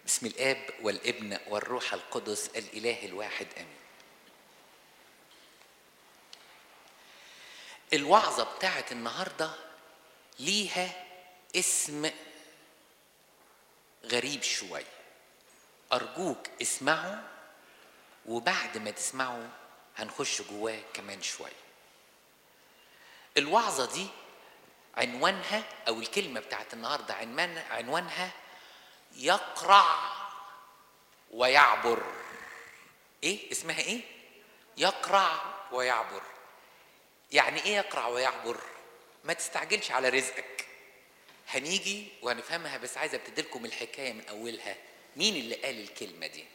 بسم الاب والابن والروح القدس الاله الواحد امين الوعظه بتاعت النهارده ليها اسم غريب شويه ارجوك اسمعوا وبعد ما تسمعوا هنخش جواه كمان شويه الوعظه دي عنوانها او الكلمه بتاعت النهارده عنوان عنوانها يقرع ويعبر ايه اسمها ايه يقرع ويعبر يعني ايه يقرع ويعبر ما تستعجلش على رزقك هنيجي وهنفهمها بس عايزه ابتدي لكم الحكايه من اولها مين اللي قال الكلمه دي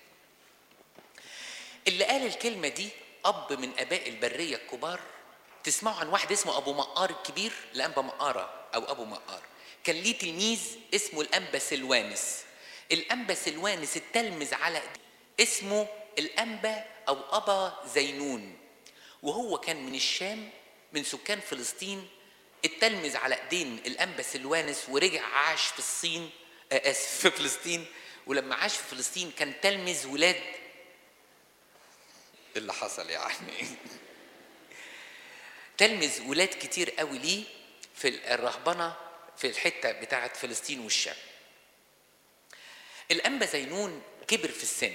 اللي قال الكلمه دي اب من اباء البريه الكبار تسمعوا عن واحد اسمه ابو مقار الكبير الانبا مقاره او ابو مقار كان ليه تلميذ اسمه الانبا سلوانس الانبا سلوانس التلمذ على اسمه الانبا او ابا زينون وهو كان من الشام من سكان فلسطين التلمذ على ايدين الانبا سلوانس ورجع عاش في الصين اسف في فلسطين ولما عاش في فلسطين كان تلمذ ولاد اللي حصل يعني تلمذ ولاد كتير قوي ليه في الرهبنه في الحته بتاعه فلسطين والشام الانبا زينون كبر في السن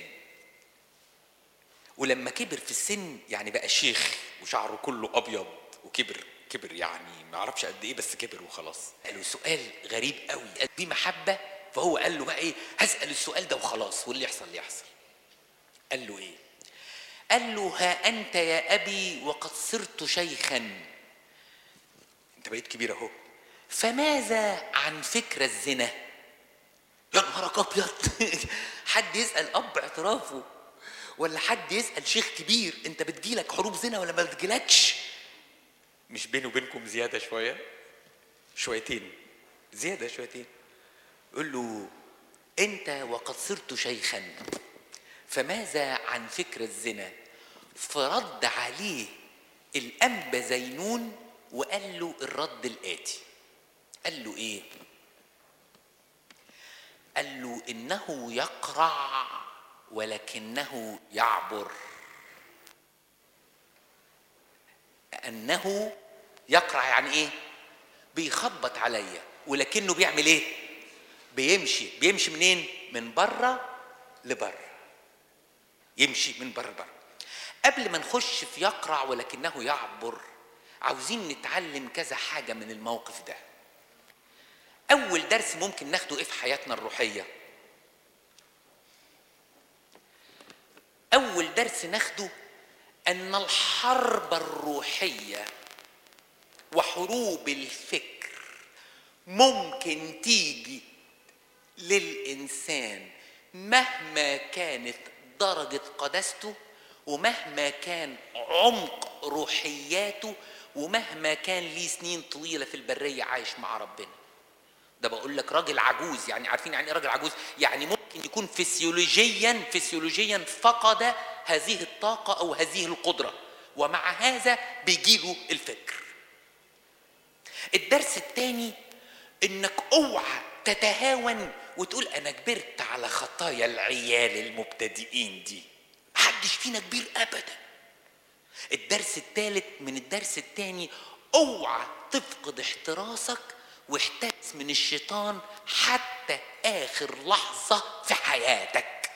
ولما كبر في السن يعني بقى شيخ وشعره كله ابيض وكبر كبر يعني ما اعرفش قد ايه بس كبر وخلاص قال له سؤال غريب قوي دي محبه فهو قال له بقى ايه هسال السؤال ده وخلاص واللي يحصل اللي يحصل قال له ايه قال له ها انت يا ابي وقد صرت شيخا انت بقيت كبير اهو فماذا عن فكر الزنا يا نهارك ابيض حد يسال اب اعترافه ولا حد يسال شيخ كبير انت بتجيلك حروب زنا ولا ما بتجيلكش مش بيني وبينكم زياده شويه شويتين زياده شويتين يقول له انت وقد صرت شيخا فماذا عن فكر الزنا فرد عليه الانبا زينون وقال له الرد الاتي قال له ايه قال له انه يقرع ولكنه يعبر انه يقرع يعني ايه بيخبط عليا ولكنه بيعمل ايه بيمشي بيمشي منين من بره لبره يمشي من بره لبره قبل ما نخش في يقرع ولكنه يعبر عاوزين نتعلم كذا حاجه من الموقف ده اول درس ممكن ناخده ايه في حياتنا الروحيه اول درس ناخده ان الحرب الروحيه وحروب الفكر ممكن تيجي للانسان مهما كانت درجه قداسته ومهما كان عمق روحياته ومهما كان ليه سنين طويله في البريه عايش مع ربنا ده بقول لك راجل عجوز يعني عارفين يعني ايه راجل عجوز يعني ممكن يكون فسيولوجيا فسيولوجيا فقد هذه الطاقه او هذه القدره ومع هذا بيجيله الفكر الدرس الثاني انك اوعى تتهاون وتقول انا كبرت على خطايا العيال المبتدئين دي محدش فينا كبير ابدا الدرس الثالث من الدرس الثاني اوعى تفقد احتراسك واحترس من الشيطان حتى اخر لحظه في حياتك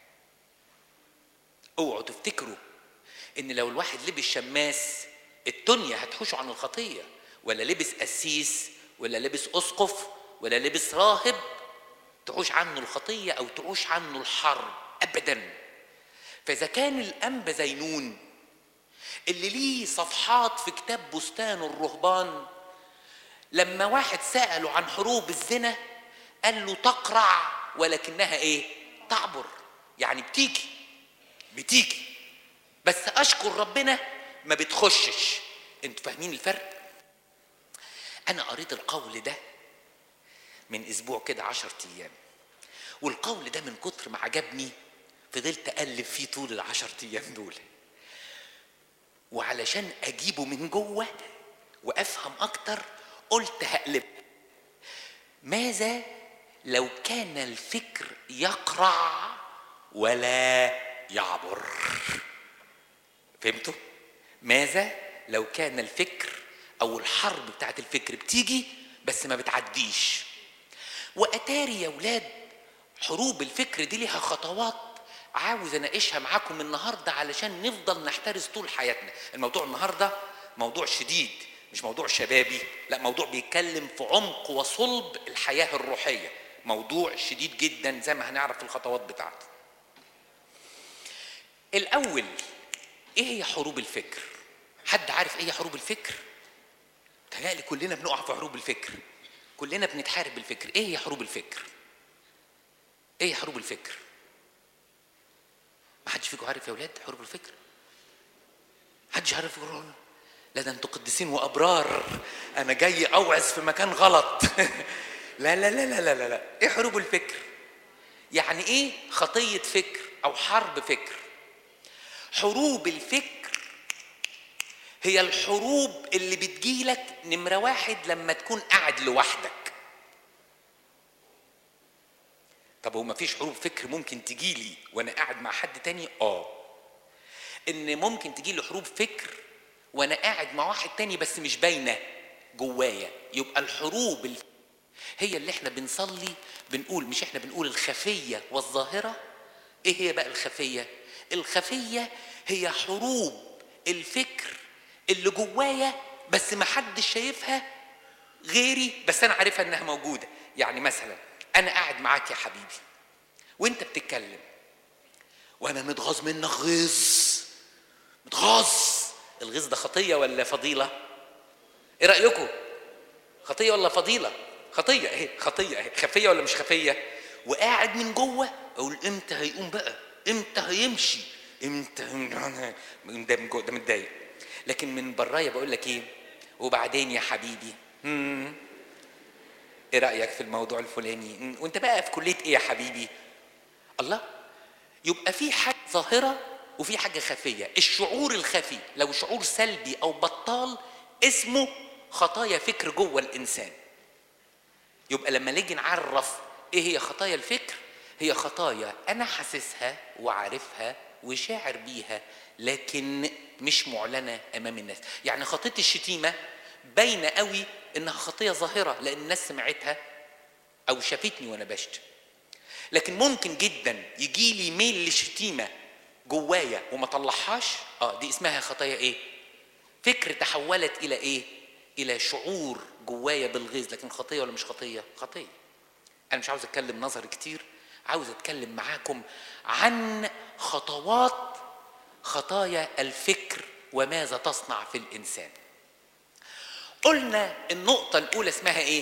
اوعوا تفتكروا ان لو الواحد لبس شماس الدنيا هتحوشه عن الخطيه ولا لبس قسيس ولا لبس اسقف ولا لبس راهب تحوش عنه الخطيه او تحوش عنه الحرب ابدا فاذا كان الانبا زينون اللي ليه صفحات في كتاب بستان الرهبان لما واحد سأله عن حروب الزنا قال له تقرع ولكنها ايه تعبر يعني بتيجي بتيجي بس اشكر ربنا ما بتخشش انتوا فاهمين الفرق انا قريت القول ده من اسبوع كده عشر ايام والقول ده من كتر ما عجبني فضلت اقلب فيه طول العشر ايام دول وعلشان اجيبه من جوه وافهم اكتر قلت هقلب ماذا لو كان الفكر يقرع ولا يعبر فهمتوا ماذا لو كان الفكر او الحرب بتاعت الفكر بتيجي بس ما بتعديش واتاري يا ولاد حروب الفكر دي ليها خطوات عاوز اناقشها معاكم النهارده علشان نفضل نحترس طول حياتنا الموضوع النهارده موضوع شديد مش موضوع شبابي لا موضوع بيتكلم في عمق وصلب الحياه الروحيه موضوع شديد جدا زي ما هنعرف في الخطوات بتاعته الاول ايه هي حروب الفكر حد عارف ايه هي حروب الفكر تهيألي كلنا بنقع في حروب الفكر كلنا بنتحارب بالفكر ايه هي حروب الفكر ايه هي حروب الفكر ما حدش فيكم عارف يا ولاد حروب الفكر حدش عارف يقول لا ده انتوا قديسين وابرار انا جاي اوعظ في مكان غلط لا لا لا لا لا لا لا ايه حروب الفكر يعني ايه خطيه فكر او حرب فكر حروب الفكر هي الحروب اللي بتجيلك نمرة واحد لما تكون قاعد لوحدك طب هو مفيش حروب فكر ممكن تجيلي وانا قاعد مع حد تاني اه ان ممكن تجيلي حروب فكر وانا قاعد مع واحد تاني بس مش باينه جوايا يبقى الحروب الف... هي اللي احنا بنصلي بنقول مش احنا بنقول الخفيه والظاهره ايه هي بقى الخفيه الخفيه هي حروب الفكر اللي جوايا بس ما حدش شايفها غيري بس انا عارفها انها موجوده يعني مثلا انا قاعد معاك يا حبيبي وانت بتتكلم وانا متغاظ منك غيظ متغاظ الغيظ ده خطيه ولا فضيله ايه رايكم خطيه ولا فضيله خطيه اهي خطيه اهي خفيه ولا مش خفيه وقاعد من جوه اقول امتى هيقوم بقى امتى هيمشي امتى ده من جوه ده متضايق لكن من برايا بقول لك ايه وبعدين يا حبيبي مم. ايه رايك في الموضوع الفلاني مم. وانت بقى في كليه ايه يا حبيبي الله يبقى في حاجه ظاهره وفي حاجه خفيه الشعور الخفي لو شعور سلبي او بطال اسمه خطايا فكر جوه الانسان يبقى لما نيجي نعرف ايه هي خطايا الفكر هي خطايا انا حاسسها وعارفها وشاعر بيها لكن مش معلنه امام الناس يعني خطيه الشتيمه باينه قوي انها خطيه ظاهره لان الناس سمعتها او شافتني وانا بشتم لكن ممكن جدا يجي لي ميل للشتيمه جوايا وما طلعهاش اه دي اسمها خطايا ايه فكر تحولت الى ايه الى شعور جوايا بالغيظ لكن خطيه ولا مش خطيه خطيه انا مش عاوز اتكلم نظري كتير عاوز اتكلم معاكم عن خطوات خطايا الفكر وماذا تصنع في الانسان قلنا النقطة الأولى اسمها إيه؟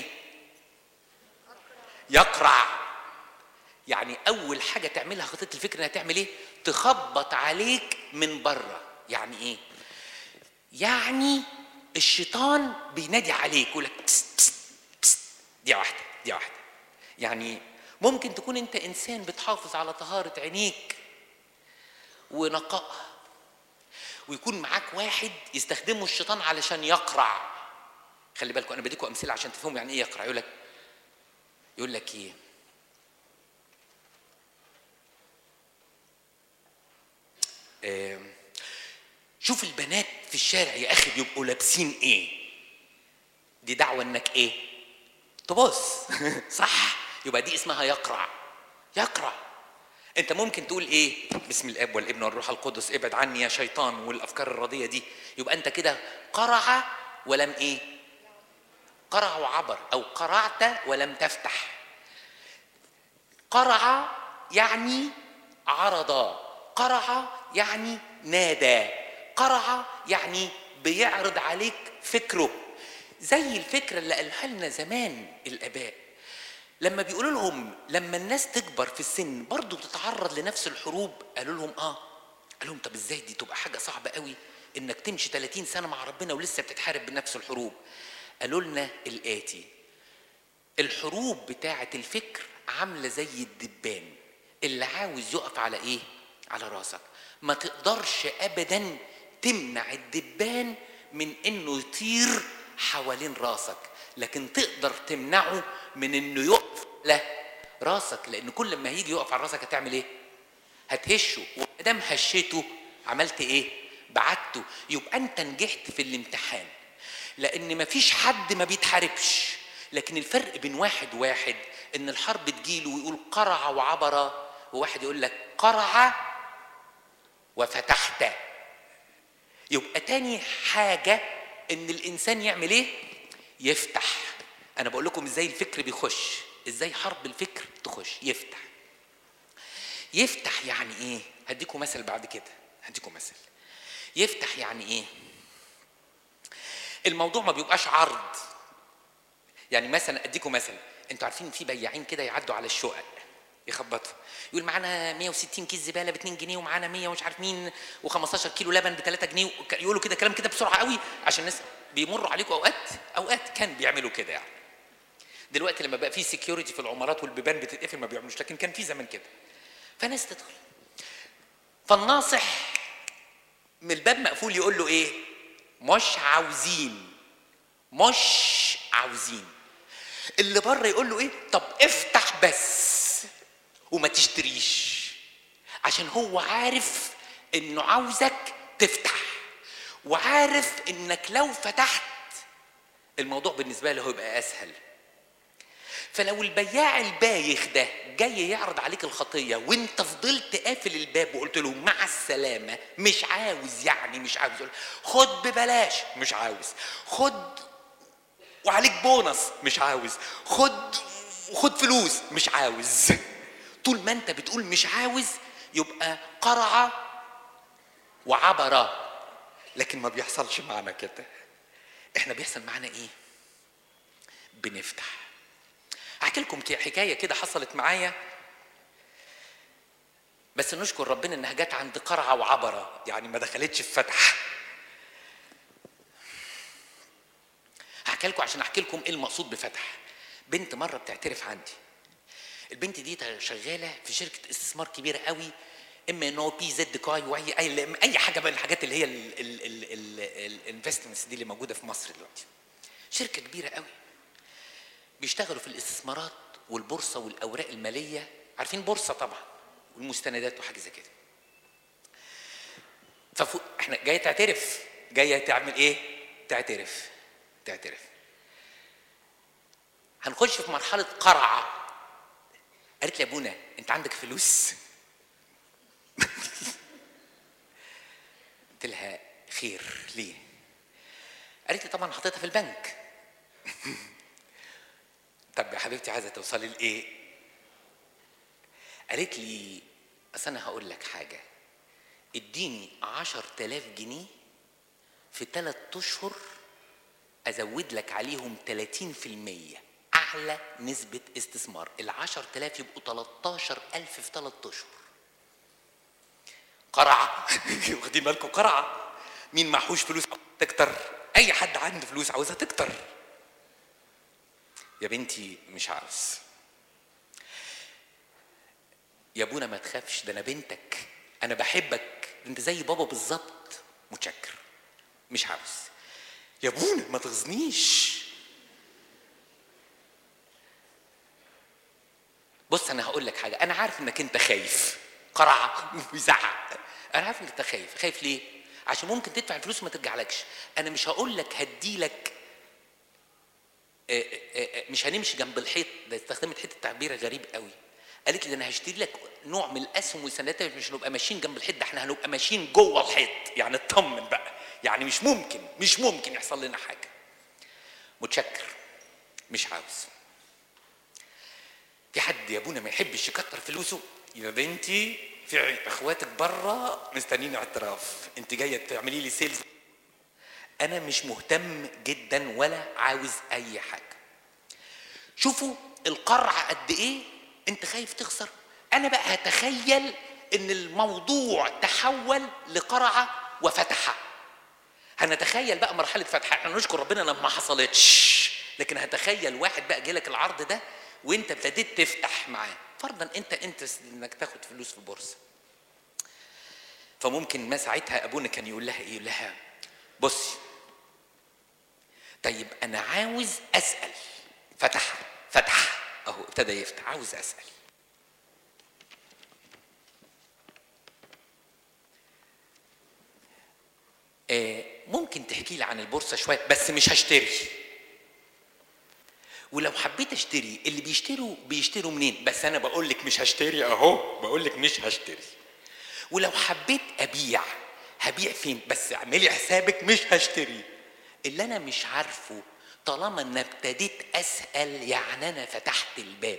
يقرع يعني أول حاجة تعملها خطية الفكر إنها تعمل إيه؟ تخبط عليك من بره يعني إيه؟ يعني الشيطان بينادي عليك يقول لك بست بست بست دي واحدة دي واحدة يعني ممكن تكون أنت إنسان بتحافظ على طهارة عينيك ونقائها ويكون معاك واحد يستخدمه الشيطان علشان يقرع خلي بالكم انا بديكم امثله عشان تفهموا يعني ايه يقرع يقول لك يقول لك ايه آه شوف البنات في الشارع يا اخي بيبقوا لابسين ايه دي دعوه انك ايه تبص صح يبقى دي اسمها يقرع يقرع انت ممكن تقول ايه بسم الاب والابن والروح القدس ابعد عني يا شيطان والافكار الرديه دي يبقى انت كده قرع ولم ايه قرع وعبر او قرعت ولم تفتح قرع يعني عرض قرع يعني نادى قرع يعني بيعرض عليك فكره زي الفكره اللي قالها لنا زمان الاباء لما بيقولوا لهم لما الناس تكبر في السن برضه بتتعرض لنفس الحروب قالوا لهم اه قال لهم طب ازاي دي تبقى حاجه صعبه قوي انك تمشي 30 سنه مع ربنا ولسه بتتحارب بنفس الحروب قالوا لنا الاتي الحروب بتاعه الفكر عامله زي الدبان اللي عاوز يقف على ايه على راسك ما تقدرش ابدا تمنع الدبان من انه يطير حوالين راسك لكن تقدر تمنعه من انه يقف له راسك لان كل ما هيجي يقف على راسك هتعمل ايه هتهشه ومادام هشيته عملت ايه بعته يبقى انت نجحت في الامتحان لان مفيش حد ما بيتحاربش لكن الفرق بين واحد واحد ان الحرب تجيله ويقول قرع وعبر وواحد يقول لك قرع وفتحت يبقى تاني حاجة ان الانسان يعمل ايه يفتح انا بقول لكم ازاي الفكر بيخش ازاي حرب الفكر تخش يفتح يفتح يعني ايه هديكم مثل بعد كده هديكم مثل يفتح يعني ايه الموضوع ما بيبقاش عرض يعني مثلا اديكم مثل انتوا عارفين في بياعين كده يعدوا على الشقق يخبطوا يقول معانا 160 كيس زباله ب 2 جنيه ومعانا 100 ومش عارف مين و15 كيلو لبن ب 3 جنيه يقولوا كده كلام كده بسرعه قوي عشان الناس بيمروا عليكم اوقات اوقات كان بيعملوا كده يعني دلوقتي لما بقى في سكيورتي في العمارات والبيبان بتتقفل ما بيعملوش لكن كان في زمان كده فناس تدخل فالناصح من الباب مقفول يقول له ايه مش عاوزين مش عاوزين اللي بره يقول له ايه طب افتح بس وما تشتريش عشان هو عارف انه عاوزك تفتح وعارف انك لو فتحت الموضوع بالنسبه له هيبقى اسهل فلو البياع البايخ ده جاي يعرض عليك الخطيه وانت فضلت قافل الباب وقلت له مع السلامه مش عاوز يعني مش عاوز يقول خد ببلاش مش عاوز خد وعليك بونص مش عاوز خد وخد فلوس مش عاوز طول ما انت بتقول مش عاوز يبقى قرع وعبر لكن ما بيحصلش معنا كده احنا بيحصل معانا ايه بنفتح احكي لكم حكايه كده حصلت معايا بس نشكر ربنا انها جت عند قرعه وعبره يعني ما دخلتش في فتح هحكي لكم عشان احكي لكم ايه المقصود بفتح بنت مره بتعترف عندي البنت دي شغاله في شركه استثمار كبيره قوي اما ان هو بي زد كاي واي اي اي حاجه بقى الحاجات اللي هي الانفستمنتس دي اللي موجوده في مصر دلوقتي شركه كبيره قوي بيشتغلوا في الاستثمارات والبورصه والاوراق الماليه عارفين بورصه طبعا والمستندات وحاجه زي كده ففو احنا جايه تعترف جايه تعمل ايه تعترف تعترف هنخش في مرحله قرعه قالت لي يا ابونا انت عندك فلوس قلت لها خير ليه قالت لي طبعا حطيتها في البنك طب يا حبيبتي عايزه توصلي لايه قالت لي اصل انا هقول لك حاجه اديني عشر تلاف جنيه في ثلاث اشهر ازود لك عليهم 30% اعلى نسبه استثمار ال 10000 يبقوا 13000 في ثلاث اشهر قرعه واخدين بالكم قرعه مين معهوش فلوس تكتر اي حد عنده فلوس عاوزها تكتر يا بنتي مش عاوز يا ابونا ما تخافش ده انا بنتك انا بحبك انت زي بابا بالظبط متشكر مش عاوز يا ابونا ما تغزنيش بص انا هقول لك حاجه انا عارف انك انت خايف قرع ويزعق انا عارف انك انت خايف خايف ليه عشان ممكن تدفع الفلوس وما ترجعلكش انا مش هقول لك هديلك مش هنمشي جنب الحيط ده استخدمت حته تعبير غريب قوي قالت لي انا هشتري لك نوع من الاسهم والسندات مش هنبقى ماشيين جنب الحيط ده احنا هنبقى ماشيين جوه الحيط يعني اطمن بقى يعني مش ممكن مش ممكن يحصل لنا حاجه متشكر مش عاوز في حد يا ابونا ما يحبش يكتر فلوسه يا بنتي في اخواتك بره مستنيين اعتراف انت جايه تعملي لي سيلز انا مش مهتم جدا ولا عاوز اي حاجه شوفوا القرع قد ايه انت خايف تخسر انا بقى هتخيل ان الموضوع تحول لقرعه وفتحه هنتخيل بقى مرحله فتحه احنا نشكر ربنا لما ما حصلتش لكن هتخيل واحد بقى جالك العرض ده وانت ابتديت تفتح معاه فرضا انت انت انك تاخد فلوس في البورصه فممكن ما ساعتها ابونا كان يقول لها ايه يقول لها بصي طيب انا عاوز اسال فتح فتح اهو ابتدى يفتح عاوز اسال آه ممكن تحكي لي عن البورصه شويه بس مش هشتري ولو حبيت اشتري اللي بيشتروا بيشتروا منين بس انا بقول لك مش هشتري اهو بقول لك مش هشتري ولو حبيت ابيع هبيع فين بس اعملي حسابك مش هشتري اللي انا مش عارفه طالما ان ابتديت اسال يعني انا فتحت الباب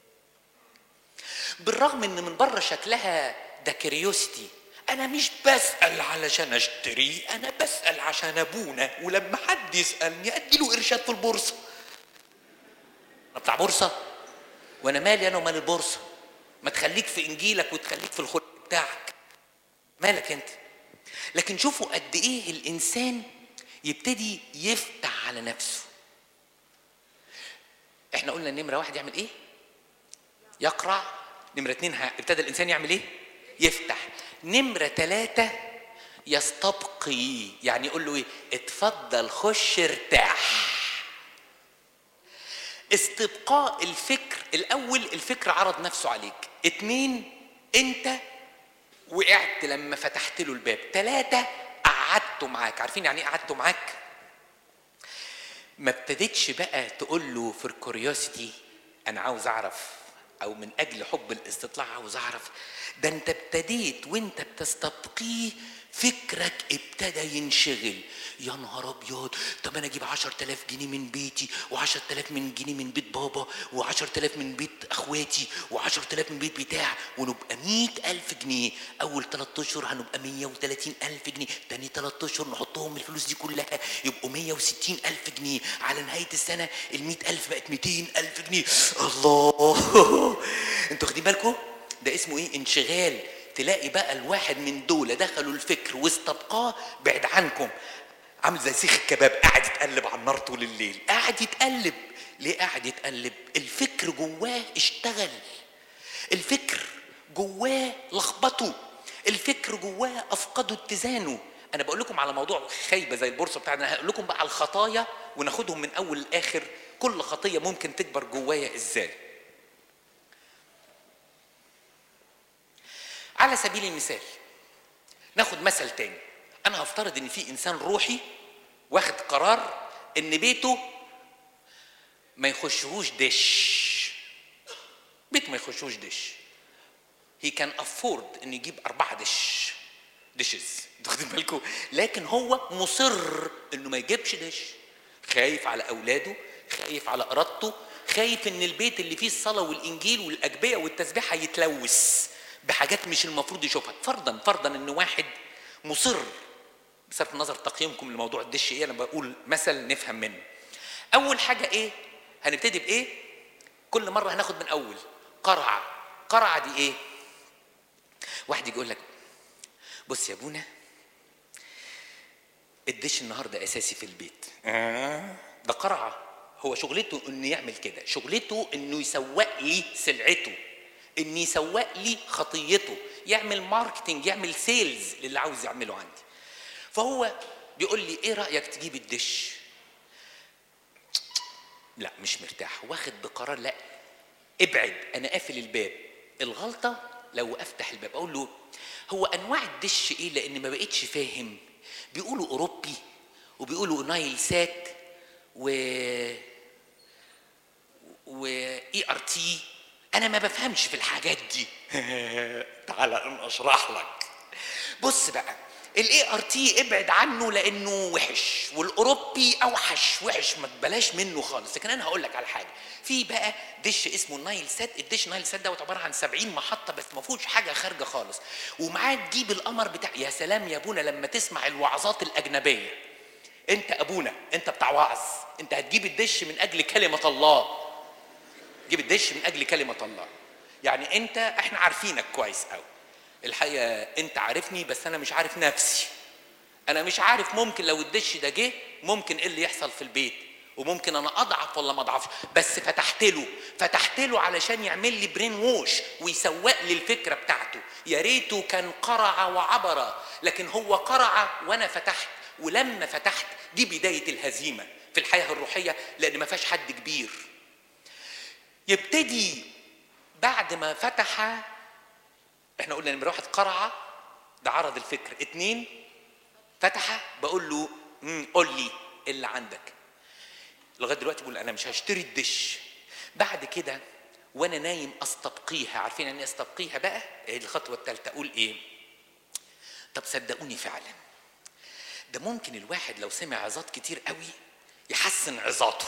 بالرغم ان من بره شكلها ده كريوستي انا مش بسال علشان اشتري انا بسال عشان ابونا ولما حد يسالني ادي له ارشاد في البورصه انا بتاع بورصه وانا مالي انا ومال البورصه ما تخليك في انجيلك وتخليك في الخلق بتاعك مالك انت لكن شوفوا قد ايه الانسان يبتدي يفتح على نفسه احنا قلنا نمره واحد يعمل ايه يقرع نمره اتنين ها- ابتدى الانسان يعمل ايه يفتح نمره ثلاثه يستبقي يعني يقول له ايه اتفضل خش ارتاح استبقاء الفكر الاول الفكر عرض نفسه عليك اتنين انت وقعت لما فتحت له الباب ثلاثة قعدته معاك عارفين يعني ايه قعدته معاك ما ابتديتش بقى تقول له في الكوريوسيتي انا عاوز اعرف او من اجل حب الاستطلاع عاوز اعرف ده انت ابتديت وانت بتستبقيه فكرك ابتدى ينشغل يا نهار ابيض طب انا اجيب 10000 جنيه من بيتي و10000 من جنيه من بيت بابا و10000 من بيت اخواتي و10000 من بيت بتاع ونبقى 100000 جنيه اول 3 اشهر هنبقى 130000 جنيه تاني 3 اشهر نحطهم الفلوس دي كلها يبقوا 160000 جنيه على نهايه السنه ال 100000 بقت 200000 جنيه الله انتوا واخدين بالكم ده اسمه ايه انشغال تلاقي بقى الواحد من دول دخلوا الفكر واستبقاه بعد عنكم عامل زي سيخ الكباب قاعد يتقلب على النار طول الليل قاعد يتقلب ليه قاعد يتقلب الفكر جواه اشتغل الفكر جواه لخبطه الفكر جواه افقدوا اتزانه انا بقول لكم على موضوع خايبه زي البورصه بتاعنا أنا هقول لكم بقى على الخطايا وناخدهم من اول لاخر كل خطيه ممكن تكبر جوايا ازاي على سبيل المثال ناخد مثل تاني انا هفترض ان في انسان روحي واخد قرار ان بيته ما يخشهوش دش بيت ما يخشوش دش هي كان افورد انه يجيب اربعه دش ديشز واخدين بالكم لكن هو مصر انه ما يجيبش دش خايف على اولاده خايف على ارادته خايف ان البيت اللي فيه الصلاه والانجيل والاجبيه والتسبيح هيتلوث بحاجات مش المفروض يشوفها فرضا فرضا ان واحد مصر بصرف النظر تقييمكم لموضوع الدش ايه انا بقول مثل نفهم منه اول حاجه ايه هنبتدي بايه كل مره هناخد من اول قرعه قرعه دي ايه واحد يجي يقول لك بص يا ابونا الدش النهارده اساسي في البيت ده قرعه هو شغلته انه يعمل كده شغلته انه يسوق لي سلعته ان يسوق لي خطيته يعمل ماركتنج يعمل سيلز للي عاوز يعمله عندي فهو بيقول لي ايه رايك تجيب الدش لا مش مرتاح واخد بقرار لا ابعد انا قافل الباب الغلطه لو افتح الباب اقول له هو انواع الدش ايه لان ما بقتش فاهم بيقولوا اوروبي وبيقولوا نايل سات و و اي ار تي انا ما بفهمش في الحاجات دي تعال انا اشرح لك بص بقى الاي ار تي ابعد عنه لانه وحش والاوروبي اوحش وحش ما تبلاش منه خالص لكن انا هقول لك على حاجه في بقى دش اسمه النايل سات الدش نايل سات دوت عباره عن 70 محطه بس ما فيهوش حاجه خارجه خالص ومعاه تجيب القمر بتاع يا سلام يا ابونا لما تسمع الوعظات الاجنبيه انت ابونا انت بتاع وعظ انت هتجيب الدش من اجل كلمه الله جيب الدش من اجل كلمه الله يعني انت احنا عارفينك كويس قوي الحقيقه انت عارفني بس انا مش عارف نفسي انا مش عارف ممكن لو الدش ده جه ممكن ايه اللي يحصل في البيت وممكن انا اضعف ولا ما اضعفش بس فتحت له فتحت له علشان يعمل لي برين ووش ويسوق لي الفكره بتاعته يا ريته كان قرع وعبر لكن هو قرع وانا فتحت ولما فتحت دي بدايه الهزيمه في الحياه الروحيه لان ما فيهاش حد كبير يبتدي بعد ما فتح احنا قلنا نمرة واحد قرعة ده عرض الفكر اتنين فتح بقول له "مم، قول لي إيه اللي عندك لغايه دلوقتي بقول انا مش هشتري الدش بعد كده وانا نايم استبقيها عارفين يعني إيه استبقيها بقى إيه الخطوه الثالثه اقول ايه طب صدقوني فعلا ده ممكن الواحد لو سمع عظات كتير قوي يحسن عظاته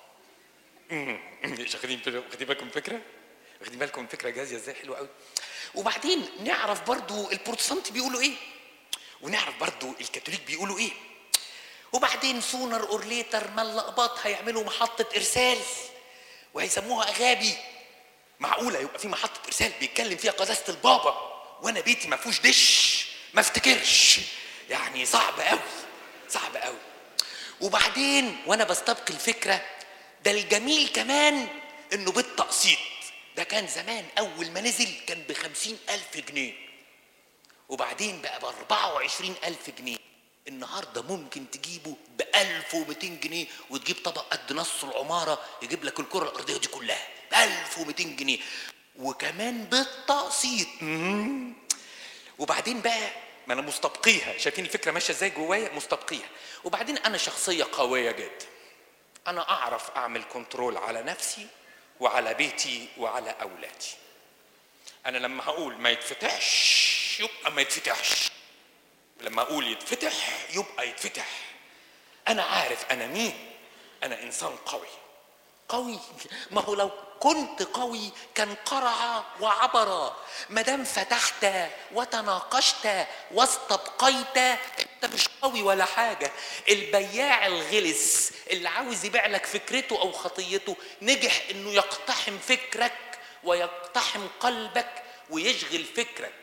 مم. مش واخدين بال- واخدين بالكم من فكره واخدين بالكم من فكره جاهزه ازاي حلوه قوي وبعدين نعرف برضو البروتستانت بيقولوا ايه ونعرف برضو الكاثوليك بيقولوا ايه وبعدين سونر اور ليتر ما اللقباط هيعملوا محطة إرسال وهيسموها أغابي معقولة يبقى في محطة إرسال بيتكلم فيها قداسة البابا وأنا بيتي ما فيهوش دش ما افتكرش يعني صعب قوي صعب قوي وبعدين وأنا بستبقي الفكرة ده الجميل كمان إنه بالتقسيط ده كان زمان أول ما نزل كان بخمسين ألف جنيه وبعدين بقى ب 24 ألف جنيه النهارده ممكن تجيبه ب 1200 جنيه وتجيب طبق قد نص العماره يجيب لك الكره الارضيه دي كلها ب 1200 جنيه وكمان بالتقسيط مم. وبعدين بقى ما انا مستبقيها شايفين الفكره ماشيه ازاي جوايا مستبقيها وبعدين انا شخصيه قويه جدا انا اعرف اعمل كنترول على نفسي وعلى بيتي وعلى اولادي انا لما هقول ما يتفتحش يبقى ما يتفتحش لما اقول يتفتح يبقى يتفتح انا عارف انا مين انا انسان قوي قوي ما هو لو كنت قوي كان قرع وعبر ما دام فتحت وتناقشت واستبقيت انت مش قوي ولا حاجه البياع الغلس اللي عاوز يبيع لك فكرته او خطيته نجح انه يقتحم فكرك ويقتحم قلبك ويشغل فكرك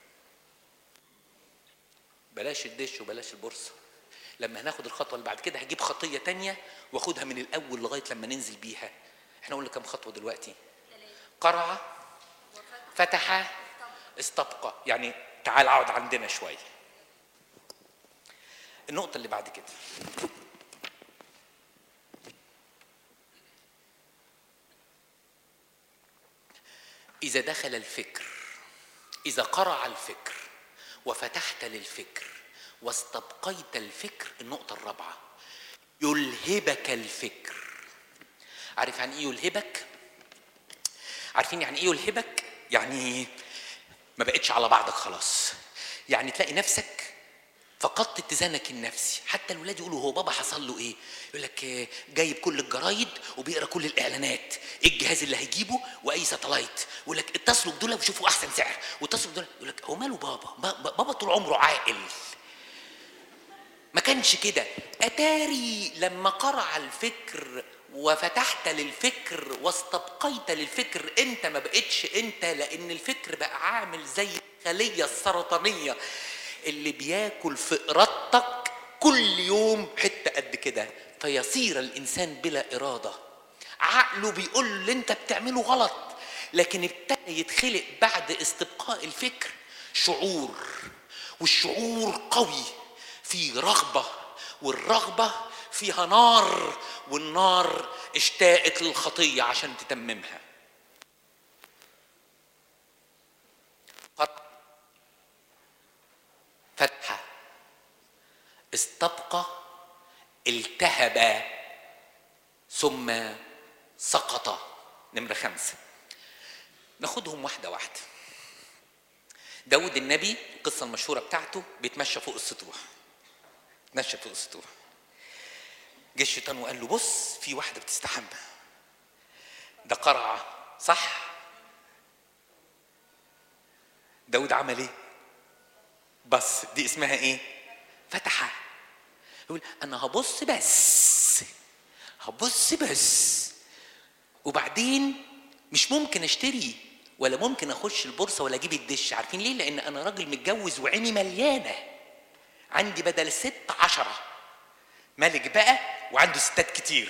بلاش الدش وبلاش البورصه لما هناخد الخطوه اللي بعد كده هجيب خطيه تانية واخدها من الاول لغايه لما ننزل بيها احنا قلنا كام خطوه دلوقتي قرع فتح استبقى يعني تعال اقعد عندنا شويه النقطه اللي بعد كده اذا دخل الفكر اذا قرع الفكر وفتحت للفكر واستبقيت الفكر النقطه الرابعه يلهبك الفكر عارف يعني ايه يلهبك عارفين يعني ايه يلهبك يعني ما بقتش على بعضك خلاص يعني تلاقي نفسك فقدت اتزانك النفسي حتى الولاد يقولوا هو بابا حصل له ايه يقول لك آه، جايب كل الجرايد وبيقرا كل الاعلانات ايه الجهاز اللي هيجيبه واي ساتلايت يقول لك اتصلوا بدول وشوفوا احسن سعر واتصلوا بدول يقول لك هو ماله بابا با- بابا طول عمره عاقل ما كانش كده اتاري لما قرع الفكر وفتحت للفكر واستبقيت للفكر انت ما بقتش انت لان الفكر بقى عامل زي الخليه السرطانيه اللي بياكل في ارادتك كل يوم حته قد كده فيصير الانسان بلا اراده عقله بيقول له اللي انت بتعمله غلط لكن ابتدى يتخلق بعد استبقاء الفكر شعور والشعور قوي في رغبه والرغبه فيها نار والنار اشتاقت للخطيه عشان تتممها قط- فتحه استبقى التهب ثم سقط نمرة خمسة ناخدهم واحدة واحدة داود النبي القصة المشهورة بتاعته بيتمشى فوق السطوح تمشى فوق السطوح جه الشيطان وقال له بص في واحدة بتستحمى ده قرعة صح داود عمل ايه بس دي اسمها ايه فتحة يقول انا هبص بس هبص بس وبعدين مش ممكن اشتري ولا ممكن اخش البورصه ولا اجيب الدش عارفين ليه لان انا راجل متجوز وعيني مليانه عندي بدل ست عشرة ملك بقى وعنده ستات كتير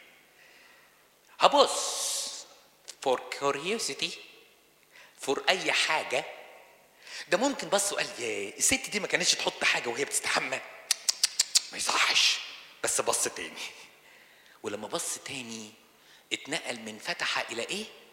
هبص for curiosity for اي حاجه ده ممكن بس وقال يا الست دي ما كانتش تحط حاجه وهي بتستحمى ما يصحش بس بص تاني ولما بص تاني اتنقل من فتح الى ايه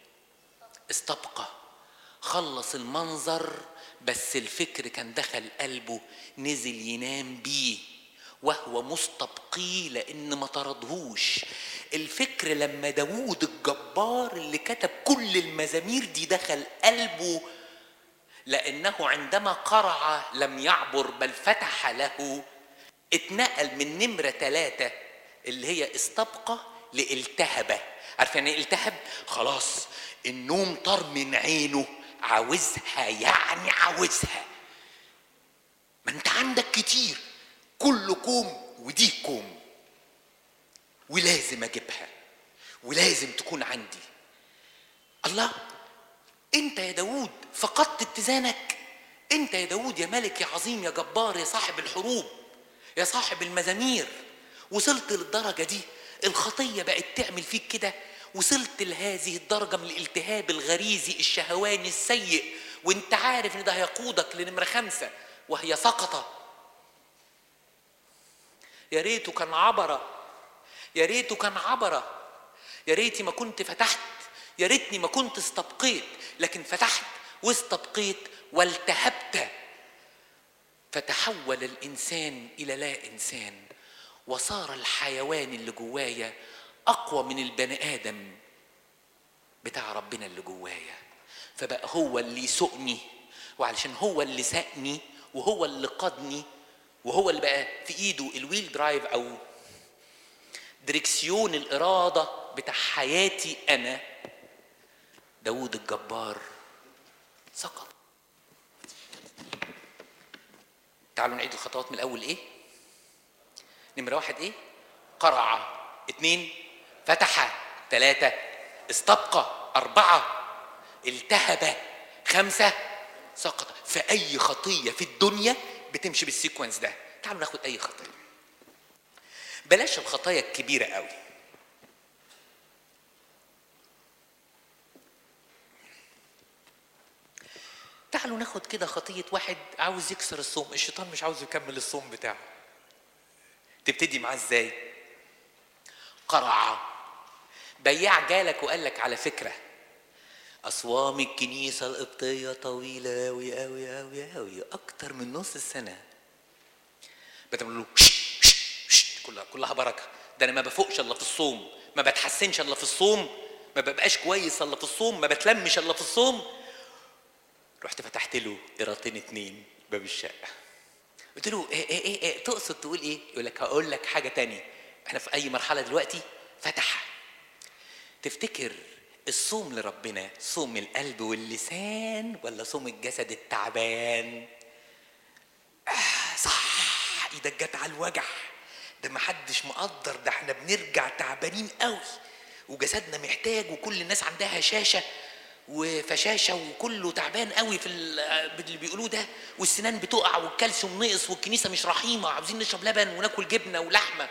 استبقى خلص المنظر بس الفكر كان دخل قلبه نزل ينام بيه وهو مستبقي لان ما طردهوش الفكر لما داوود الجبار اللي كتب كل المزامير دي دخل قلبه لانه عندما قرع لم يعبر بل فتح له اتنقل من نمرة ثلاثة اللي هي استبقى لالتهبة عارف يعني ايه التهب خلاص النوم طار من عينه عاوزها يعني عاوزها ما انت عندك كتير كل كوم ودي كوم ولازم اجيبها ولازم تكون عندي الله انت يا داود فقدت اتزانك انت يا داود يا ملك يا عظيم يا جبار يا صاحب الحروب يا صاحب المزامير وصلت للدرجة دي الخطية بقت تعمل فيك كده وصلت لهذه الدرجة من الالتهاب الغريزي الشهواني السيء وانت عارف ان ده هيقودك لنمرة خمسة وهي سقطة يا ريته كان عبرة يا ريته كان عبرة يا ريتي ما كنت فتحت يا ريتني ما كنت استبقيت لكن فتحت واستبقيت والتهبت فتحول الانسان الى لا انسان وصار الحيوان اللي جوايا اقوى من البني ادم بتاع ربنا اللي جوايا فبقى هو اللي يسوقني وعلشان هو اللي ساقني وهو اللي قادني وهو اللي بقى في ايده الويل درايف او دريكسيون الاراده بتاع حياتي انا داود الجبار سقط تعالوا نعيد الخطوات من الاول ايه نمره واحد ايه قرع اتنين فتح ثلاثة استبقى أربعة التهب خمسة سقط فأي خطية في الدنيا بتمشي بالسيكونس ده تعالوا ناخد أي خطية بلاش الخطايا الكبيرة قوي تعالوا ناخد كده خطية واحد عاوز يكسر الصوم الشيطان مش عاوز يكمل الصوم بتاعه تبتدي معاه ازاي قرع بياع جالك وقال لك على فكرة أصوام الكنيسة القبطية طويلة أوي أوي أوي أوي أكتر من نص السنة بتعمل له شش شش شش كلها كلها بركة ده أنا ما بفوقش إلا في الصوم ما بتحسنش إلا في الصوم ما ببقاش كويس إلا في الصوم ما بتلمش إلا في الصوم رحت فتحت له قيراطين اتنين باب الشقه قلت له ايه ايه ايه, إيه تقصد تقول ايه يقول لك هقول لك حاجه تانية احنا في اي مرحله دلوقتي فتح تفتكر الصوم لربنا صوم القلب واللسان ولا صوم الجسد التعبان آه صح ايدك جت على الوجع ده محدش مقدر ده احنا بنرجع تعبانين قوي وجسدنا محتاج وكل الناس عندها هشاشه وفشاشه وكله تعبان قوي في اللي بيقولوه ده والسنان بتقع والكالسيوم نقص والكنيسه مش رحيمه عاوزين نشرب لبن وناكل جبنه ولحمه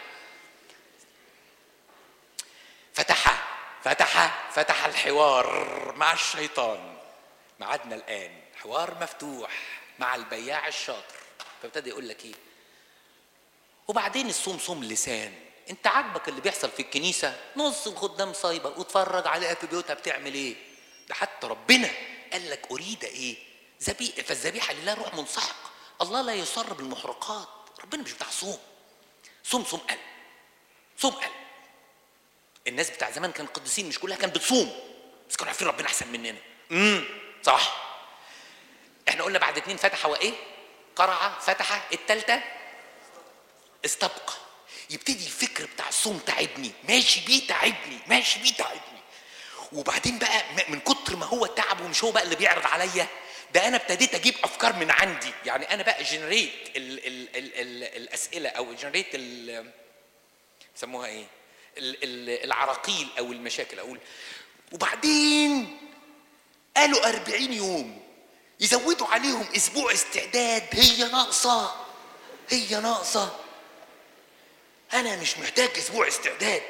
فتح فتح فتح الحوار مع الشيطان معادنا الان حوار مفتوح مع البياع الشاطر فابتدى يقول لك ايه وبعدين الصوم صوم لسان انت عاجبك اللي بيحصل في الكنيسه نص الخدام صايبه واتفرج عليها في بيوتها بتعمل ايه ده حتى ربنا قال لك اريد ايه ذبيحه فالذبيحه لله روح منسحق الله لا يصر بالمحرقات ربنا مش بتاع صوم صوم صوم قلب صوم قلب الناس بتاع زمان كان قديسين مش كلها كانت بتصوم بس كانوا عارفين ربنا احسن مننا امم صح احنا قلنا بعد اتنين فتح وايه قرع فتح التالتة استبقى يبتدي الفكر بتاع الصوم تعبني ماشي بيه تعبني ماشي بيه تعبني وبعدين بقى من كتر ما هو تعب ومش هو بقى اللي بيعرض عليا ده انا ابتديت اجيب افكار من عندي يعني انا بقى جنريت ال ال ال ال الاسئله او جنريت بيسموها ايه ال ال العراقيل او المشاكل اقول وبعدين قالوا أربعين يوم يزودوا عليهم اسبوع استعداد هي ناقصه هي ناقصه انا مش محتاج اسبوع استعداد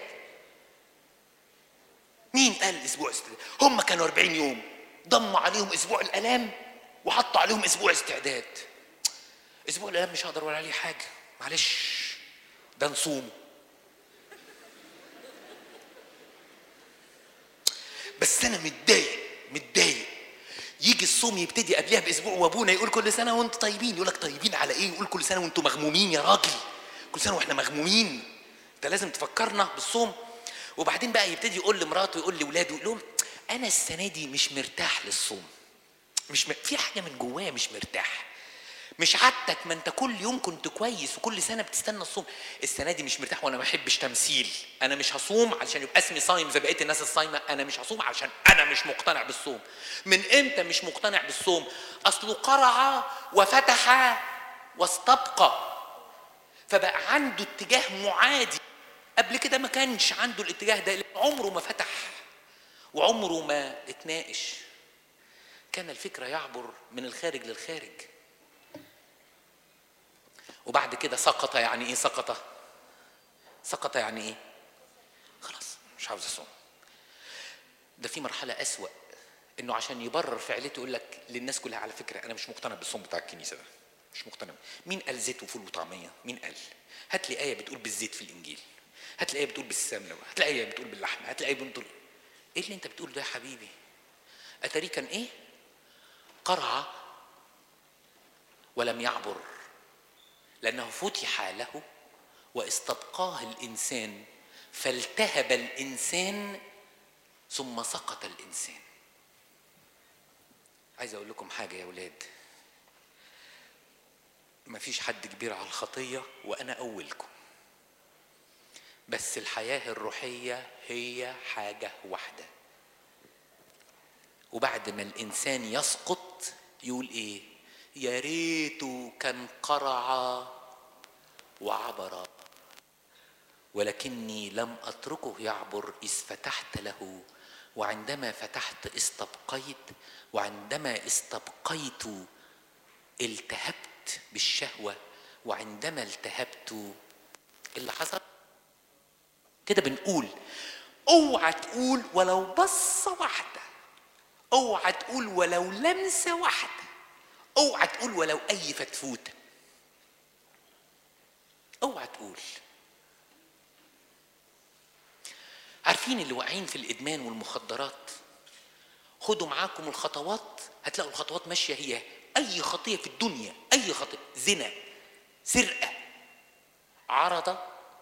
مين قال اسبوع استعداد هم كانوا 40 يوم ضموا عليهم اسبوع الالام وحطوا عليهم اسبوع استعداد اسبوع الالام مش هقدر اقول عليه حاجه معلش ده نصوم بس انا متضايق متضايق يجي الصوم يبتدي قبلها باسبوع وابونا يقول كل سنه وانتم طيبين يقول لك طيبين على ايه يقول كل سنه وانتم مغمومين يا راجل كل سنه واحنا مغمومين انت لازم تفكرنا بالصوم وبعدين بقى يبتدي يقول لمراته يقول لاولاده يقول لهم انا السنه دي مش مرتاح للصوم مش م... في حاجه من جوايا مش مرتاح مش عادتك ما انت كل يوم كنت كويس وكل سنه بتستنى الصوم السنه دي مش مرتاح وانا ما بحبش تمثيل انا مش هصوم علشان يبقى اسمي صايم زي بقيه الناس الصايمه انا مش هصوم علشان انا مش مقتنع بالصوم من امتى مش مقتنع بالصوم اصله قرع وفتح واستبقى فبقى عنده اتجاه معادي قبل كده ما كانش عنده الاتجاه ده لأن عمره ما فتح وعمره ما اتناقش كان الفكره يعبر من الخارج للخارج وبعد كده سقط يعني ايه سقط سقط يعني ايه خلاص مش عاوز اصوم ده في مرحله اسوا انه عشان يبرر فعلته يقول لك للناس كلها على فكره انا مش مقتنع بالصوم بتاع الكنيسه ده مش مقتنع مين قال زيت وفول وطعميه مين قال هات لي ايه بتقول بالزيت في الانجيل هات لي ايه بتقول بالسمنه هات لي ايه بتقول باللحمه هات لي ايه بتقول ايه اللي انت بتقوله ده يا حبيبي اتاري كان ايه قرع ولم يعبر لأنه فتح له واستبقاه الإنسان فالتهب الإنسان ثم سقط الإنسان عايز أقول لكم حاجة يا ولاد مفيش حد كبير على الخطية وأنا أولكم بس الحياة الروحية هي حاجة واحدة وبعد ما الإنسان يسقط يقول إيه يا ريته كان قرع وعبر ولكني لم اتركه يعبر اذ فتحت له وعندما فتحت استبقيت وعندما استبقيت التهبت بالشهوه وعندما التهبت إيه اللي حصل كده بنقول اوعى تقول ولو بصه واحده اوعى تقول ولو لمسه واحده اوعى تقول ولو اي فتفوته اوعى تقول عارفين اللي واقعين في الادمان والمخدرات خدوا معاكم الخطوات هتلاقوا الخطوات ماشيه هي اي خطيه في الدنيا اي خطيه زنا سرقه عرضه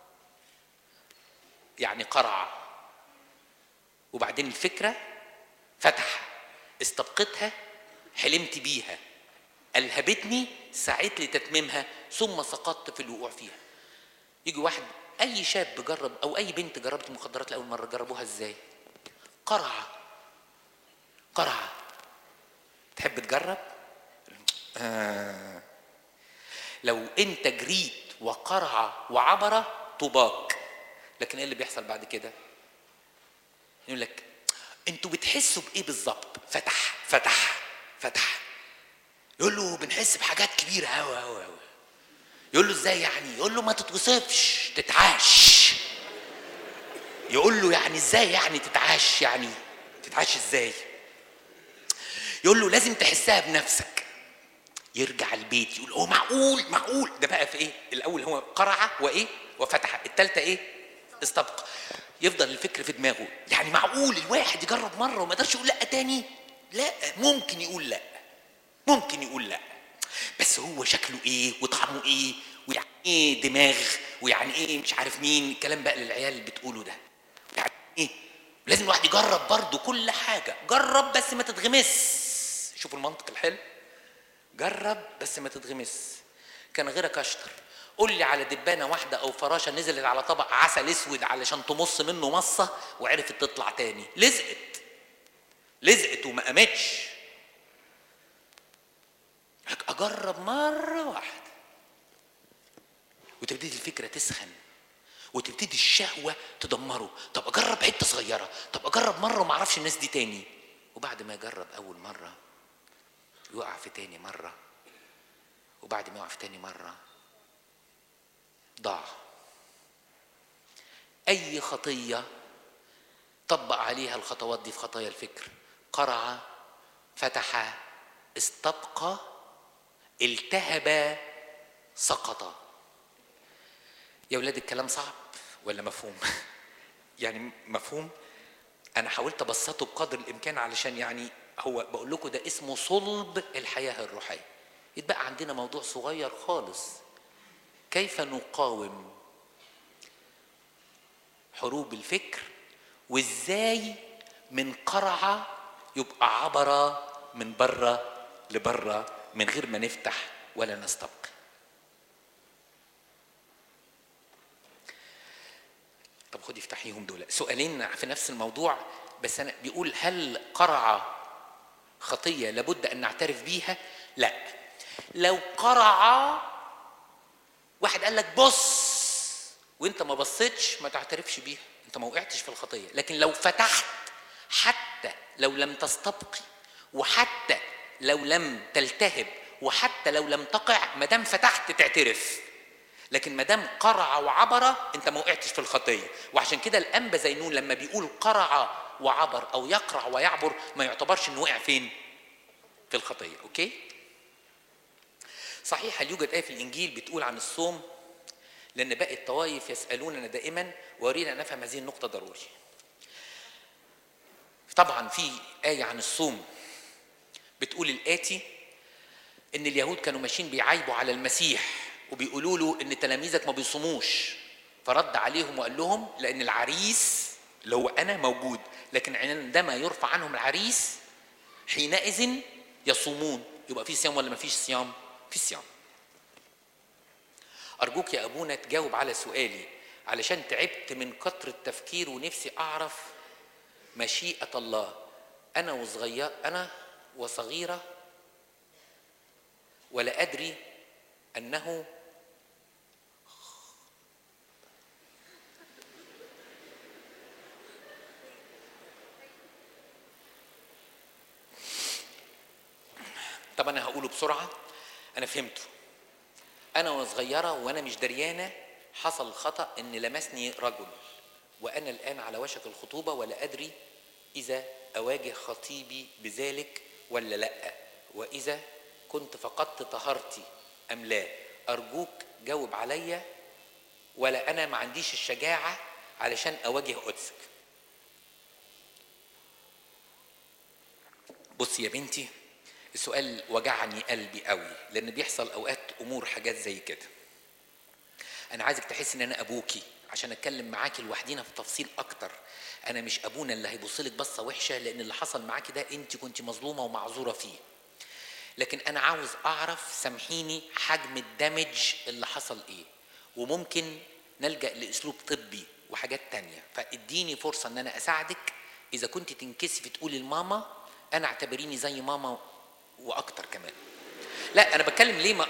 يعني قرع وبعدين الفكره فتح استبقتها حلمت بيها ألهبتني سعيت لتتميمها ثم سقطت في الوقوع فيها يجي واحد أي شاب جرب أو أي بنت جربت المخدرات لأول مرة جربوها إزاي قرعة قرعة تحب تجرب آه. لو أنت جريت وقرع وعبر طوباك لكن ايه اللي بيحصل بعد كده يقول لك انتوا بتحسوا بايه بالظبط فتح فتح فتح يقول له بنحس بحاجات كبيره قوي قوي قوي يقول له ازاي يعني يقول له ما تتوصفش تتعاش يقول له يعني ازاي يعني تتعاش يعني تتعاش ازاي يقول له لازم تحسها بنفسك يرجع البيت يقول هو معقول معقول ده بقى في ايه الاول هو قرع وايه وفتح الثالثه ايه استبقى يفضل الفكر في دماغه يعني معقول الواحد يجرب مره وما يقدرش يقول لا تاني لا ممكن يقول لا ممكن يقول لا بس هو شكله ايه وطعمه ايه ويعني ايه دماغ ويعني ايه مش عارف مين الكلام بقى للعيال اللي بتقوله ده يعني ايه لازم الواحد يجرب برضه كل حاجه جرب بس ما تتغمس شوفوا المنطق الحلو جرب بس ما تتغمس كان غيرك اشطر قول لي على دبانه واحده او فراشه نزلت على طبق عسل اسود علشان تمص منه مصه وعرفت تطلع تاني لزقت لزقت وما قامتش اجرب مره واحده وتبتدي الفكره تسخن وتبتدي الشهوه تدمره طب اجرب حته صغيره طب اجرب مره وما اعرفش الناس دي تاني وبعد ما يجرب اول مره يقع في تاني مره وبعد ما يقع في تاني مره ضاع اي خطيه طبق عليها الخطوات دي في خطايا الفكر قرع فتح استبقى التهب سقط يا ولاد الكلام صعب ولا مفهوم يعني مفهوم انا حاولت ابسطه بقدر الامكان علشان يعني هو بقول لكم ده اسمه صلب الحياه الروحيه يتبقى عندنا موضوع صغير خالص كيف نقاوم حروب الفكر وازاي من قرعه يبقى عبره من بره لبره من غير ما نفتح ولا نستبقي طب خدي افتحيهم دول سؤالين في نفس الموضوع بس انا بيقول هل قرع خطيه لابد ان نعترف بيها لا لو قرع واحد قال لك بص وانت ما بصيتش ما تعترفش بيها انت ما وقعتش في الخطيه لكن لو فتحت حتى لو لم تستبقي وحتى لو لم تلتهب وحتى لو لم تقع ما دام فتحت تعترف لكن ما دام قرع وعبر انت ما وقعتش في الخطيه وعشان كده الانبا زينون لما بيقول قرع وعبر او يقرع ويعبر ما يعتبرش انه وقع فين في الخطيه اوكي صحيح هل يوجد ايه في الانجيل بتقول عن الصوم لان باقي الطوائف يسالوننا دائما وارينا ان نفهم هذه النقطه ضروري طبعا في ايه عن الصوم بتقول الاتي ان اليهود كانوا ماشيين بيعايبوا على المسيح وبيقولوا له ان تلاميذك ما بيصوموش فرد عليهم وقال لهم لان العريس اللي هو انا موجود لكن عندما يرفع عنهم العريس حينئذ يصومون يبقى في صيام ولا ما فيش صيام في صيام ارجوك يا ابونا تجاوب على سؤالي علشان تعبت من كتر التفكير ونفسي اعرف مشيئه الله انا وصغير انا وصغيره ولا ادري انه طب انا هقوله بسرعه انا فهمته انا وصغيره وانا مش دريانه حصل خطا ان لمسني رجل وانا الان على وشك الخطوبه ولا ادري اذا اواجه خطيبي بذلك ولا لا واذا كنت فقدت طهارتي ام لا ارجوك جاوب عليا ولا انا ما عنديش الشجاعه علشان اواجه قدسك بصي يا بنتي السؤال وجعني قلبي قوي لان بيحصل اوقات امور حاجات زي كده انا عايزك تحس ان انا ابوكي عشان اتكلم معاكي لوحدينا في تفصيل اكتر انا مش ابونا اللي هيبص لك بصه وحشه لان اللي حصل معاكي ده انت كنت مظلومه ومعذوره فيه لكن انا عاوز اعرف سامحيني حجم الدمج اللي حصل ايه وممكن نلجا لاسلوب طبي وحاجات تانية فاديني فرصه ان انا اساعدك اذا كنت تنكسفي تقولي لماما انا اعتبريني زي ماما واكتر كمان لا انا بتكلم ليه ما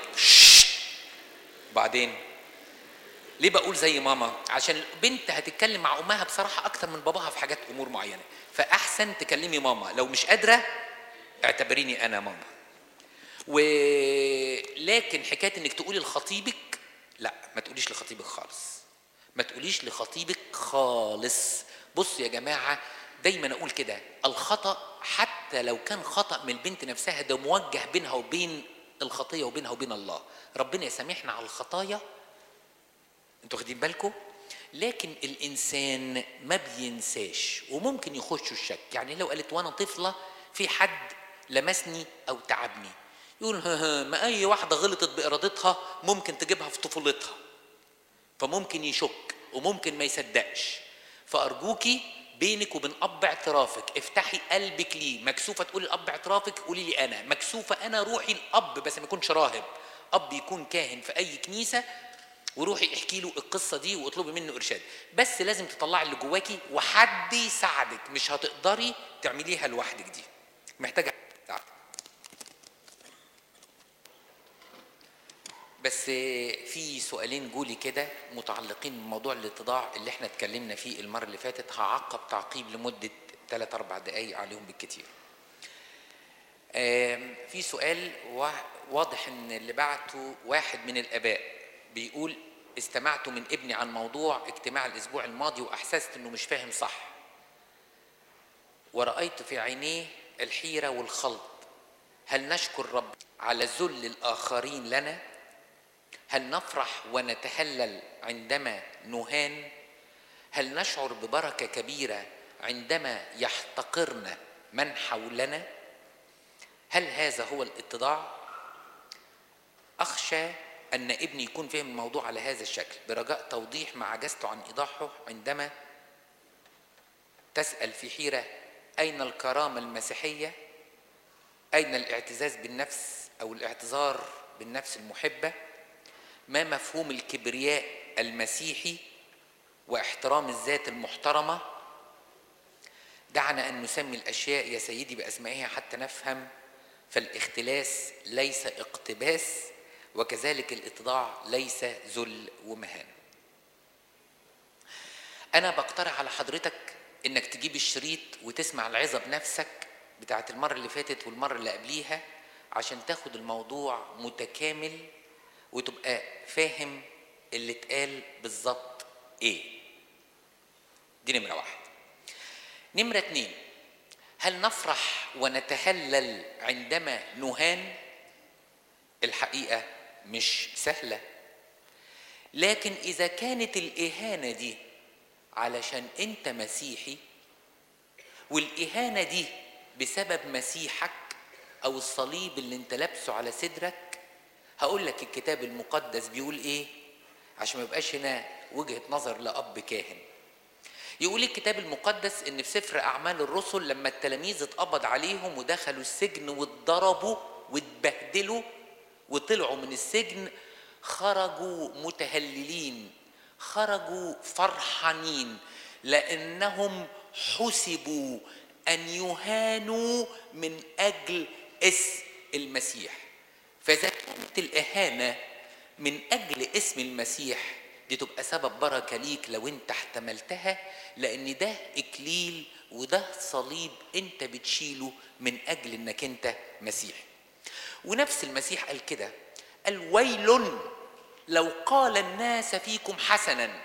بعدين ليه بقول زي ماما عشان البنت هتتكلم مع امها بصراحه اكتر من باباها في حاجات امور معينه فاحسن تكلمي ماما لو مش قادره اعتبريني انا ماما ولكن حكايه انك تقولي لخطيبك لا ما تقوليش لخطيبك خالص ما تقوليش لخطيبك خالص بص يا جماعه دايما اقول كده الخطا حتى لو كان خطا من البنت نفسها ده موجه بينها وبين الخطيه وبينها وبين الله ربنا يسامحنا على الخطايا انتوا واخدين بالكم لكن الانسان ما بينساش وممكن يخش الشك يعني لو قالت وانا طفله في حد لمسني او تعبني يقول ها ها ما اي واحده غلطت بارادتها ممكن تجيبها في طفولتها فممكن يشك وممكن ما يصدقش فارجوكي بينك وبين اب اعترافك افتحي قلبك ليه مكسوفه تقولي الاب اعترافك قولي لي انا مكسوفه انا روحي الاب بس ما يكونش راهب اب يكون كاهن في اي كنيسه وروحي احكي له القصه دي واطلبي منه ارشاد بس لازم تطلعي اللي جواكي وحد يساعدك مش هتقدري تعمليها لوحدك دي محتاجه تعب. بس في سؤالين جولي كده متعلقين بموضوع الاتضاع اللي احنا اتكلمنا فيه المره اللي فاتت هعقب تعقيب لمده 3 4 دقائق عليهم بالكتير في سؤال واضح ان اللي بعته واحد من الاباء بيقول استمعت من ابني عن موضوع اجتماع الاسبوع الماضي واحسست انه مش فاهم صح ورأيت في عينيه الحيرة والخلط هل نشكر رب على ذل الآخرين لنا هل نفرح ونتهلل عندما نهان هل نشعر ببركة كبيرة عندما يحتقرن من حولنا هل هذا هو الاتضاع اخشى ان ابني يكون فهم الموضوع على هذا الشكل برجاء توضيح ما عجزت عن ايضاحه عندما تسال في حيره اين الكرامه المسيحيه اين الاعتزاز بالنفس او الاعتذار بالنفس المحبه ما مفهوم الكبرياء المسيحي واحترام الذات المحترمه دعنا ان نسمي الاشياء يا سيدي باسمائها حتى نفهم فالاختلاس ليس اقتباس وكذلك الاتضاع ليس ذل ومهانه انا بقترح على حضرتك انك تجيب الشريط وتسمع العظه بنفسك بتاعت المره اللي فاتت والمره اللي قبليها عشان تاخد الموضوع متكامل وتبقى فاهم اللي اتقال بالظبط ايه دي نمره واحد نمره اتنين هل نفرح ونتهلل عندما نهان الحقيقه مش سهله لكن اذا كانت الاهانه دي علشان انت مسيحي والاهانه دي بسبب مسيحك او الصليب اللي انت لابسه على صدرك هقول لك الكتاب المقدس بيقول ايه عشان ما يبقاش هنا وجهه نظر لاب كاهن يقول الكتاب المقدس ان في سفر اعمال الرسل لما التلاميذ اتقبض عليهم ودخلوا السجن واتضربوا واتبهدلوا وطلعوا من السجن خرجوا متهللين خرجوا فرحانين لانهم حسبوا ان يهانوا من اجل اسم المسيح فاذا كانت الاهانه من اجل اسم المسيح دي تبقى سبب بركه ليك لو انت احتملتها لان ده اكليل وده صليب انت بتشيله من اجل انك انت مسيحي ونفس المسيح قال كده قال ويل لو قال الناس فيكم حسنا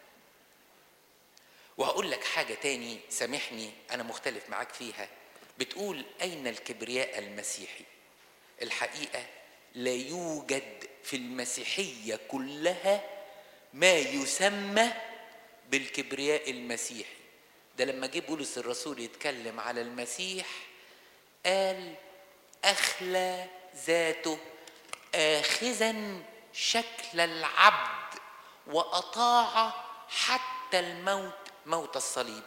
وهقول لك حاجة تاني سامحني أنا مختلف معاك فيها بتقول أين الكبرياء المسيحي الحقيقة لا يوجد في المسيحية كلها ما يسمى بالكبرياء المسيحي ده لما جه بولس الرسول يتكلم على المسيح قال أخلى ذاته آخذا شكل العبد وأطاع حتى الموت موت الصليب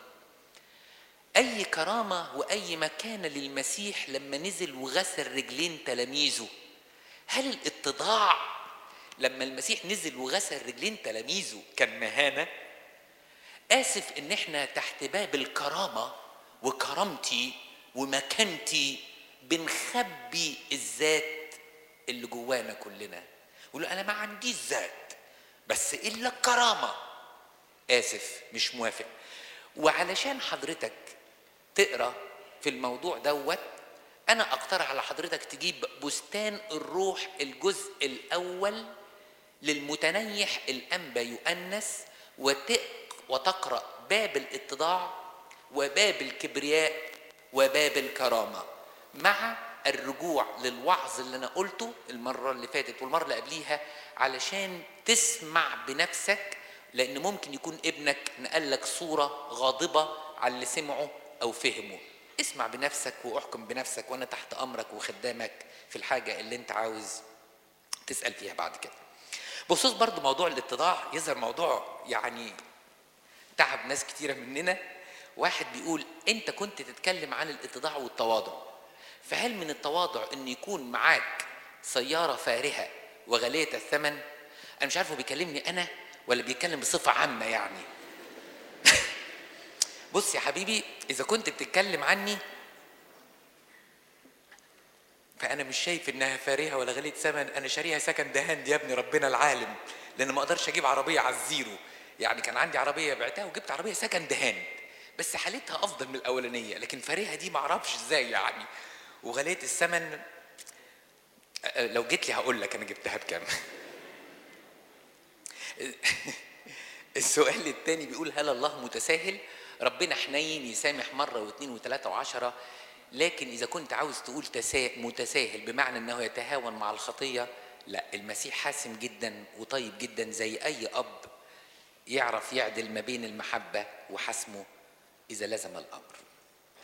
أي كرامة وأي مكانة للمسيح لما نزل وغسل رجلين تلاميذه هل الاتضاع لما المسيح نزل وغسل رجلين تلاميذه كان مهانة آسف إن إحنا تحت باب الكرامة وكرامتي ومكانتي بنخبي الذات اللي جوانا كلنا يقول انا ما عنديش ذات بس الا الكرامه اسف مش موافق وعلشان حضرتك تقرا في الموضوع دوت انا اقترح على حضرتك تجيب بستان الروح الجزء الاول للمتنيح الانبا يؤنس وتقرا باب الاتضاع وباب الكبرياء وباب الكرامه مع الرجوع للوعظ اللي انا قلته المره اللي فاتت والمره اللي قبليها علشان تسمع بنفسك لان ممكن يكون ابنك نقل لك صوره غاضبه على اللي سمعه او فهمه اسمع بنفسك واحكم بنفسك وانا تحت امرك وخدامك في الحاجه اللي انت عاوز تسال فيها بعد كده بخصوص برضو موضوع الاتضاع يظهر موضوع يعني تعب ناس كتيره مننا واحد بيقول انت كنت تتكلم عن الاتضاع والتواضع فهل من التواضع ان يكون معاك سياره فارهه وغاليه الثمن انا مش عارف هو بيكلمني انا ولا بيتكلم بصفه عامه يعني بص يا حبيبي اذا كنت بتتكلم عني فانا مش شايف انها فارهه ولا غاليه ثمن انا شاريها سكند هاند يا ابني ربنا العالم لان ما اقدرش اجيب عربيه على الزيرو يعني كان عندي عربيه بعتها وجبت عربيه سكند هاند بس حالتها افضل من الاولانيه لكن فارهه دي ما اعرفش ازاي يعني وغاليه الثمن لو جيت لي هقول لك انا جبتها بكام السؤال الثاني بيقول هل الله متساهل ربنا حنين يسامح مره واثنين وثلاثه وعشره لكن اذا كنت عاوز تقول تسا... متساهل بمعنى انه يتهاون مع الخطيه لا المسيح حاسم جدا وطيب جدا زي اي اب يعرف يعدل ما بين المحبه وحسمه اذا لزم الامر